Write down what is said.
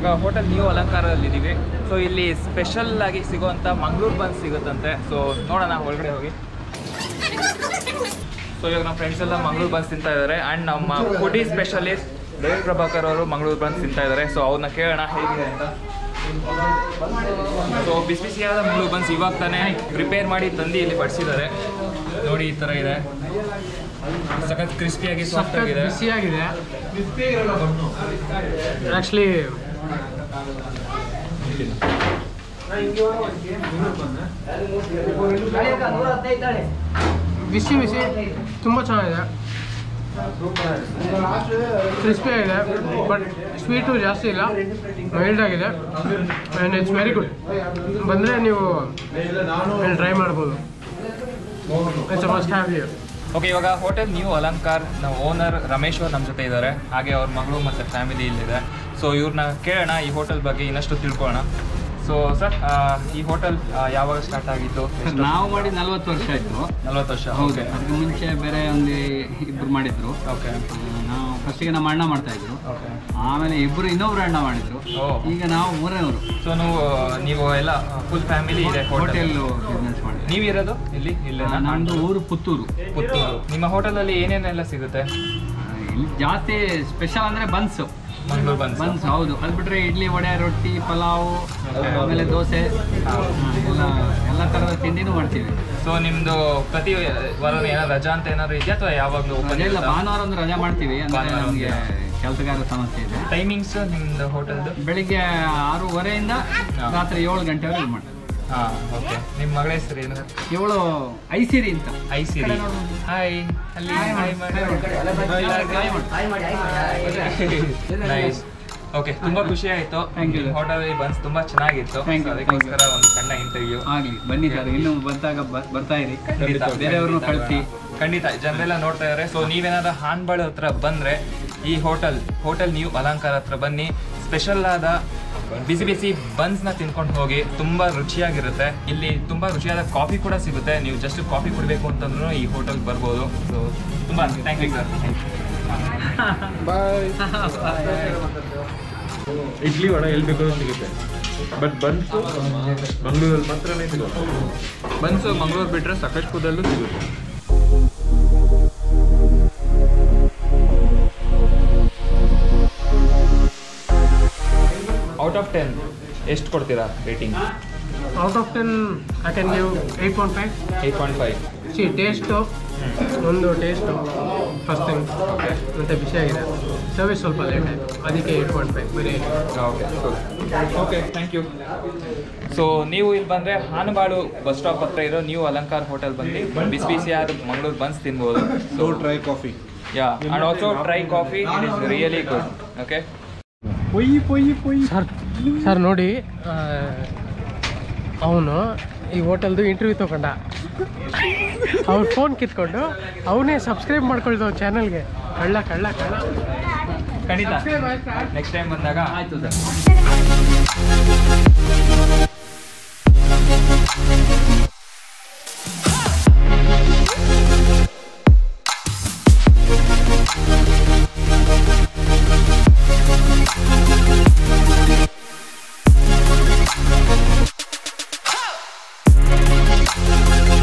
ಇವಾಗ hotel new ಅಲಂಕಾರದಲ್ಲಿ ಇದ್ದೀವಿ so ಇಲ್ಲಿ ಸ್ಪೆಷಲ್ ಆಗಿ ಸಿಗೋವಂಥ ಮಂಗಳೂರು ಬನ್ಸ್ ಸಿಗುತ್ತಂತೆ ಸೊ ನೋಡೋಣ ಒಳಗಡೆ ಹೋಗಿ ಸೊ ಇವಾಗ ನಮ್ಮ ಫ್ರೆಂಡ್ಸ್ ಎಲ್ಲ ಮಂಗಳೂರು ಬನ್ಸ್ ತಿಂತಾ ಇದ್ದಾರೆ ಆ್ಯಂಡ್ ನಮ್ಮ ಫುಡಿ ಸ್ಪೆಷಲಿಸ್ಟ್ ದೇವ್ ಪ್ರಭಾಕರ್ ಅವರು ಮಂಗಳೂರು ಬನ್ಸ್ ತಿಂತಾ ಇದ್ದಾರೆ ಸೊ ಅವ್ರನ್ನ ಕೇಳೋಣ ಹೇಗಿದೆ ಅಂತ ಸೊ ಬಿಸಿ ಬಿಸಿಯಾದ ಮಂಗಳೂರು ಬನ್ಸ್ ಇವಾಗ ತಾನೇ ಪ್ರಿಪೇರ್ ಮಾಡಿ ತಂದು ಇಲ್ಲಿ ಬಡಿಸಿದ್ದಾರೆ ನೋಡಿ ಈ ಥರ ಇದೆ ಸಖತ್ ಕ್ರಿಸ್ಪಿಯಾಗಿ ಸಾಫ್ಟ್ ಸಖತ್ ಆಗಿದೆ ಬಿಸಿಯಾಗಿದೆ ಆ್ಯಕ್ಚುಲಿ ಬಿಸಿ ಬಿಸಿ ತುಂಬ ಚೆನ್ನಾಗಿದೆ ಕ್ರಿಸ್ಪಿ ಆಗಿದೆ ಬಟ್ ಸ್ವೀಟು ಜಾಸ್ತಿ ಇಲ್ಲ ಮೈಲ್ಡ್ ಆಗಿದೆ ಆ್ಯಂಡ್ ಇಟ್ಸ್ ವೆರಿ ಗುಡ್ ಬಂದರೆ ನೀವು ಟ್ರೈ ಮಾಡ್ಬೋದು it's must have you okay ಇವಾಗ ಹೋಟೆಲ್ ನ್ಯೂ ಅಲಂಕಾರ್ ನಾವು ಓನರ್ ರಮೇಶ್ ಅವ್ರು ನಮ್ಮ ಜೊತೆ ಇದ್ದಾರೆ ಹಾಗೆ ಅವ್ರ ಮಗಳು ಮತ್ತು ಫ್ಯಾಮಿಲಿ ಇಲ್ಲಿದೆ ಸೊ ಇವ್ರನ್ನ ಕೇಳೋಣ ಈ ಹೋಟೆಲ್ ಬಗ್ಗೆ ಇನ್ನಷ್ಟು ತಿಳ್ಕೊಳ್ಳೋಣ ಸೊ ಸರ್ ಈ ಹೋಟೆಲ್ ಯಾವಾಗ ಸ್ಟಾರ್ಟ್ ಆಗಿತ್ತು ಸರ್ ನಾವು ಮಾಡಿ ನಲ್ವತ್ತು ವರ್ಷ ಆಯ್ತು ನಲ್ವತ್ತು ವರ್ಷ ಹೌದು ಅದಕ್ಕೆ ಮುಂಚೆ ಬೇರೆ ಒಂದು ಇಬ್ರು ಮಾಡಿದ್ರು ಓಕೆ ಆ, ನಾವು ಫಸ್ಟಿಗೆ ನಮ್ಮ ಅಣ್ಣ ಮಾಡ್ತಾ ಇದ್ರು ಓಕೆ ಆಮೇಲೆ ಇಬ್ರು ಇನ್ನೊಬ್ರು ಅಣ್ಣ ಮಾಡಿದ್ರು ಓ. ಈಗ ನಾವು ಮೂರನೇವರು ಸೊ ನೀವು ನೀವು ಎಲ್ಲ ಫುಲ್ ಫ್ಯಾಮಿಲಿ ಇದೆ ಹೋಟೆಲ್ ಹೋಟೆಲ್ ಬಿಸ್ನೆಸ್ ಮಾಡಿ ನೀವಿರೋದು ಇಲ್ಲಿ ಇಲ್ಲೇ ನಮ್ಮದು ಊರು ಪುತ್ತೂರು ಪುತ್ತೂರು ನಿಮ್ಮ ಹೋಟೆಲಲ್ಲಿ ಏನೇನೆಲ್ಲ ಸಿಗುತ್ತೆ ಆ, ಇಲ್ಲಿ ಜಾಸ್ತಿ ಸ್ಪೆಷಲ್ ಅಂದ್ರೆ ಬನ್ಸ್ ಮಂಗಳೂರು ಬನ್ಸ್ ಬನ್ಸ್ ಹೌದು ಅದು ಬಿಟ್ರೆ ಇಡ್ಲಿ ವಡೆ ರೊಟ್ಟಿ ಪಲಾವು ಆಮೇಲೆ ದೋಸೆ ಆ, ಎಲ್ಲ ಎಲ್ಲ ಥರದ ತಿಂಡಿನೂ ಮಾಡ್ತೀವಿ ಸೊ ನಿಮ್ದು ಪ್ರತಿ ವಾರ ಏನಾದ್ರು ರಜಾ ಅಂತ ಏನಾದ್ರು ಇದೆಯಾ ಅಥವಾ ಯಾವಾಗಲೂ ಓಪನ್ ರಜೆ ಇಲ್ಲ ಭಾನುವಾರ ಒಂದು ರಜಾ ಮಾಡ್ತೀವಿ ಅಂದ್ರೆ ಭಾನುವಾರ ನಮಗೆ ಕೆಲಸಗಾರ ಸಮಸ್ಯೆ ಇದೆ ಟೈಮಿಂಗ್ಸ್ ನಿಮ್ದು ಹೋಟೆಲ್ದು ಬೆಳಿಗ್ಗೆ ಆರೂವರೆಯಿಂದ ರಾತ್ರಿ ಏಳು ಗಂಟೆವರೆಗೆ ಮಾಡ್ತೀವಿ ಹಾಂ ಓಕೆ ನಿಮ್ಮ ಮಗಳ ಹೆಸರು ಏನು ಇವಳು ಐಸಿರಿ ಅಂತ ಐಸಿರಿ ಹಾಯ್ ಅಲ್ಲಿ ಹಾಯ್ ನೈಸ್ ಓಕೆ ತುಂಬಾ ಖುಷಿ ಆಯ್ತು Thank you. ಹೋಟೆಲ್ ಬನ್ಸ್ ತುಂಬಾ ಚೆನ್ನಾಗಿತ್ತು Thank you, So ಅದಕ್ಕೋಸ್ಕರ ಒಂದು ಸಣ್ಣ ಇಂಟರ್ವ್ಯೂ ಆಗ್ಲಿ ಬನ್ನಿ ಸರ್ ಇನ್ನು ಬಂದಾಗ ಬ- ಬರ್ತಾ ಇರಿ ಖಂಡಿತ ಬೇರೆಯವ್ರನ್ನು ಕಳಿಸಿ ಖಂಡಿತ ಜನರೆಲ್ಲ ನೋಡ್ತಾ ಇದ್ದಾರೆ ಸೊ ನೀವೇನಾದ್ರೂ ಹಾನ್ಬಾಳ್ ಹತ್ರ ಬಂದ್ರೆ ಈ ಹೋಟೆಲ್ ಹೋಟೆಲ್ ನ್ಯೂ ಅಲಂಕಾರ ಹತ್ರ ಬನ್ನಿ ಸ್ಪೆಷಲ್ ಆದ ಬಿಸಿ ಬಿಸಿ ಬನ್ಸ್ನ ತಿನ್ಕೊಂಡು ಹೋಗಿ ತುಂಬ ರುಚಿಯಾಗಿರುತ್ತೆ ಇಲ್ಲಿ ತುಂಬ ರುಚಿಯಾದ ಕಾಫಿ ಕೂಡ ಸಿಗುತ್ತೆ ನೀವು ಜಸ್ಟ್ ಕಾಫಿ ಕುಡಬೇಕು ಅಂತಂದ್ರೂ ಈ ಹೋಟೆಲ್ಗೆ ಬರ್ಬೋದು ಸೊ ತುಂಬ thank you sir idli vada ಎಲ್ಲಿ ಬೇಕಾದ್ರೂ ಸಿಗುತ್ತೆ ಬಟ್ ಬನ್ಸು ಮಂಗಳೂರಲ್ಲಿ ಮಾತ್ರನೇ ಸಿಗೋದು ಬನ್ಸು ಮಂಗಳೂರು ಬಿಟ್ಟರೆ ಸಕಲೇಶ್ಪುರದಲ್ಲೂ ಸಿಗುತ್ತೆ ಔಟ್ ಆಫ್ ಟೆನ್ ಎಷ್ಟು ಕೊಡ್ತೀರಾ rating out of ten I can give eight point five eight point five ಸಿ ಟೇಸ್ಟು ಒಂದು ಟೇಸ್ಟು ಫಸ್ಟ್ ಥಿಂಗ್ ಓಕೆ ಮತ್ತು ಬಿಸಿಯಾಗಿದೆ ಸರ್ವಿಸ್ ಸ್ವಲ್ಪ ಲೇಟ್ ಆಯಿತು ಅದಕ್ಕೆ ಏಯ್ಟ್ ಪಾಯಿಂಟ್ ಫೈವ್ ಬರೀ okay okay thank you so ನೀವು ಇಲ್ಲಿ ಬಂದರೆ ಹಾನಬಾಳು ಬಸ್ ಸ್ಟಾಪ್ ಹತ್ರ ಇರೋ ನ್ಯೂ ಅಲಂಕಾರ್ ಹೋಟೆಲ್ ಬಂದು ಬಿಸಿ ಬಿಸಿಯಾದ ಮಂಗಳೂರು ಬನ್ಸ್ ತಿನ್ಬೋದು so try coffee yeah and also try coffee it is really good okay ಪೊಯ್ಯಿ ಪೊಯ್ಯಿ ಪೊಯ್ಯಿ ಸರ್ ಸರ್ ನೋಡಿ ಅವನು ಈ ಹೋಟೆಲ್ದು ಇಂಟರ್ವ್ಯೂ ತೊಗೊಂಡ ಅವ್ರ ಫೋನ್ ಕಿತ್ಕೊಂಡು ಅವನೇ ಸಬ್ಸ್ಕ್ರೈಬ್ ಮಾಡ್ಕೊಳ್ತಾವ ಚಾನಲ್ಗೆ ಕಳ್ಳ ಕಳ್ಳ ಕಳ್ಳ ಖಂಡಿತ ನೆಕ್ಸ್ಟ್ ಟೈಮ್ ಬಂದಾಗ ಆಯ್ತು ಸರ್ Thank